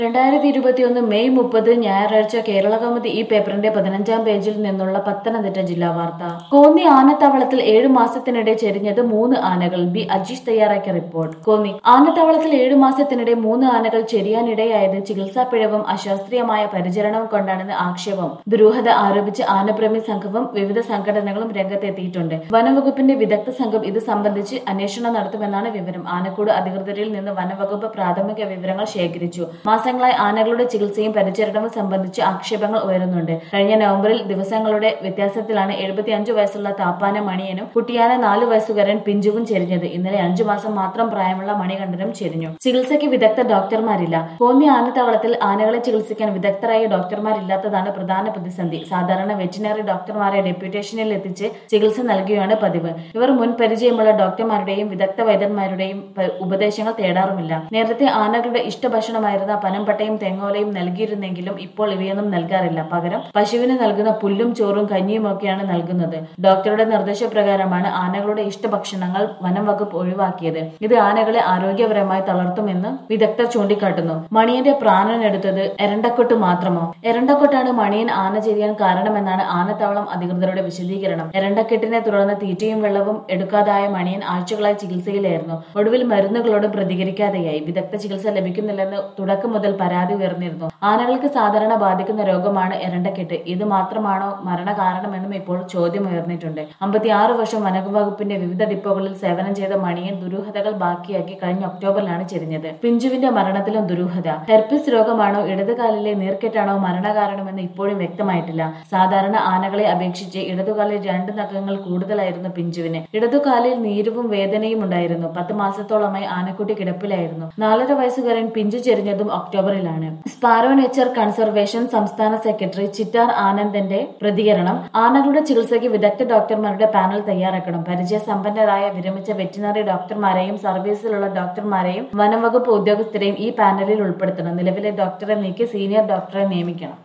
രണ്ടായിരത്തി ഇരുപത്തിയൊന്ന് മെയ് മുപ്പത് ഞായറാഴ്ച കേരള കൗമുദി ഈ പേപ്പറിന്റെ പതിനഞ്ചാം പേജിൽ നിന്നുള്ള പത്തനംതിട്ട ജില്ലാ വാർത്ത കോന്നി ആനത്താവളത്തിൽ ഏഴു മാസത്തിനിടെ ചെരിഞ്ഞത് മൂന്ന് ആനകൾ ബി അജീഷ് തയ്യാറാക്കിയ റിപ്പോർട്ട് കോന്നി ആനത്താവളത്തിൽ ഏഴു മാസത്തിനിടെ മൂന്ന് ആനകൾ ചെരിയാനിടയായത് ചികിത്സാ പിഴവും അശാസ്ത്രീയമായ പരിചരണവും കൊണ്ടാണെന്ന് ആക്ഷേപം ദുരൂഹത ആരോപിച്ച് ആനപ്രേമി സംഘവും വിവിധ സംഘടനകളും രംഗത്തെത്തിയിട്ടുണ്ട് വനംവകുപ്പിന്റെ വിദഗ്ധ സംഘം ഇത് സംബന്ധിച്ച് അന്വേഷണം നടത്തുമെന്നാണ് വിവരം ആനക്കൂട് അധികൃതരിൽ നിന്ന് വനംവകുപ്പ് പ്രാഥമിക വിവരങ്ങൾ ശേഖരിച്ചു മാസങ്ങളായി ആനകളുടെ ചികിത്സയും പരിചരണവും സംബന്ധിച്ച് ആക്ഷേപങ്ങൾ ഉയരുന്നുണ്ട് കഴിഞ്ഞ നവംബറിൽ ദിവസങ്ങളുടെ വ്യത്യാസത്തിലാണ് എഴുപത്തിയഞ്ചു വയസ്സുള്ള താപ്പാന മണിയനും കുട്ടിയാന നാലു വയസ്സുകാരൻ പിഞ്ചുവും ചെരിഞ്ഞത് ഇന്നലെ അഞ്ചു മാസം മാത്രം പ്രായമുള്ള മണികണ്ഠനും ചെരിഞ്ഞു ചികിത്സയ്ക്ക് വിദഗ്ധ ഡോക്ടർമാരില്ല കോന്നി ആനത്താവളത്തിൽ ആനകളെ ചികിത്സിക്കാൻ വിദഗ്ധരായ ഡോക്ടർമാരില്ലാത്തതാണ് പ്രധാന പ്രതിസന്ധി സാധാരണ വെറ്റിനറി ഡോക്ടർമാരെ ഡെപ്യൂട്ടേഷനിൽ എത്തിച്ച് ചികിത്സ നൽകുകയാണ് പതിവ് ഇവർ മുൻ പരിചയമുള്ള ഡോക്ടർമാരുടെയും വിദഗ്ധ വൈദ്യന്മാരുടെയും പ- ഉപദേശങ്ങൾ തേടാറുമില്ല നേരത്തെ ആനകളുടെ ഇഷ്ടഭക്ഷണമായിരുന്ന പനമ്പട്ടയും തെങ്ങോലയും നൽകിയിരുന്നെങ്കിലും ഇപ്പോൾ ഇവയൊന്നും നൽകാറില്ല പകരം പശുവിന് നൽകുന്ന പുല്ലും ചോറും കഞ്ഞിയും ഒക്കെയാണ് നൽകുന്നത് ഡോക്ടറുടെ നിർദ്ദേശപ്രകാരമാണ് ആനകളുടെ ഇഷ്ടഭക്ഷണങ്ങൾ വനം വകുപ്പ് ഒഴിവാക്കിയത് ഇത് ആനകളെ ആരോഗ്യപരമായി തളർത്തുമെന്ന് വിദഗ്ധർ ചൂണ്ടിക്കാട്ടുന്നു മണിയന്റെ പ്രാണനെടുത്തത് എരണ്ടക്കൊട്ട് മാത്രമോ എരണ്ടക്കൊട്ടാണ് മണിയൻ ആന ചെരിയാൻ കാരണമെന്നാണ് ആനത്താവളം അധികൃതരുടെ വിശദീകരണം എരണ്ടക്കെട്ടിനെ തുടർന്ന് തീറ്റയും വെള്ളവും എടുക്കാതായ മണിയൻ ആഴ്ചകളായി ചികിത്സയിലായിരുന്നു ഒടുവിൽ മരുന്നുകളോട് പ്രതികരിക്കാതെയായി വിദഗ്ധ ചികിത്സ ലഭിക്കുന്നില്ലെന്ന് തുടക്കം മുതൽ പരാതി ഉയർന്നിരുന്നു ആനകൾക്ക് സാധാരണ ബാധിക്കുന്ന രോഗമാണ് എരണ്ടക്കെട്ട് ഇത് മാത്രമാണോ മരണകാരണമെന്നും ഇപ്പോൾ ചോദ്യം ഉയർന്നിട്ടുണ്ട് അമ്പത്തിയാറ് വർഷം വനവകുപ്പിന്റെ വിവിധ ഡിപ്പോകളിൽ സേവനം ചെയ്ത മണിയൻ ദുരൂഹതകൾ ബാക്കിയാക്കി കഴിഞ്ഞ ഒക്ടോബറിലാണ് ചെരിഞ്ഞത് പിഞ്ചുവിന്റെ മരണത്തിലും ദുരൂഹത ഹെർപ്പിസ് രോഗമാണോ ഇടതുകാലിലെ നീർക്കെട്ടാണോ മരണകാരണമെന്ന് ഇപ്പോഴും വ്യക്തമായിട്ടില്ല സാധാരണ ആനകളെ അപേക്ഷിച്ച് ഇടതുകാലിൽ രണ്ട് നഖങ്ങൾ കൂടുതലായിരുന്നു പിഞ്ചുവിന് ഇടതുകാലിൽ നീരുവും വേദനയും ഉണ്ടായിരുന്നു പത്ത് മാസത്തോളമായി ആനക്കുട്ടി കിടപ്പിലായിരുന്നു നാലര വയസ്സുകാരൻ പിഞ്ചു ചെരിഞ്ഞതും ഒക്ടോബറിലാണ് സ്പാരോ നേച്ചർ കൺസർവേഷൻ സംസ്ഥാന സെക്രട്ടറി ചിറ്റാർ ആനന്ദന്റെ പ്രതികരണം ആനകളുടെ ചികിത്സയ്ക്ക് വിദഗ്ധ ഡോക്ടർമാരുടെ പാനൽ തയ്യാറാക്കണം പരിചയസമ്പന്നരായ വിരമിച്ച വെറ്റിനറി ഡോക്ടർമാരെയും സർവീസിലുള്ള ഡോക്ടർമാരെയും വനംവകുപ്പ് ഉദ്യോഗസ്ഥരെയും ഈ പാനലിൽ ഉൾപ്പെടുത്തണം നിലവിലെ ഡോക്ടറെ നീക്കി സീനിയർ ഡോക്ടറെ നിയമിക്കണം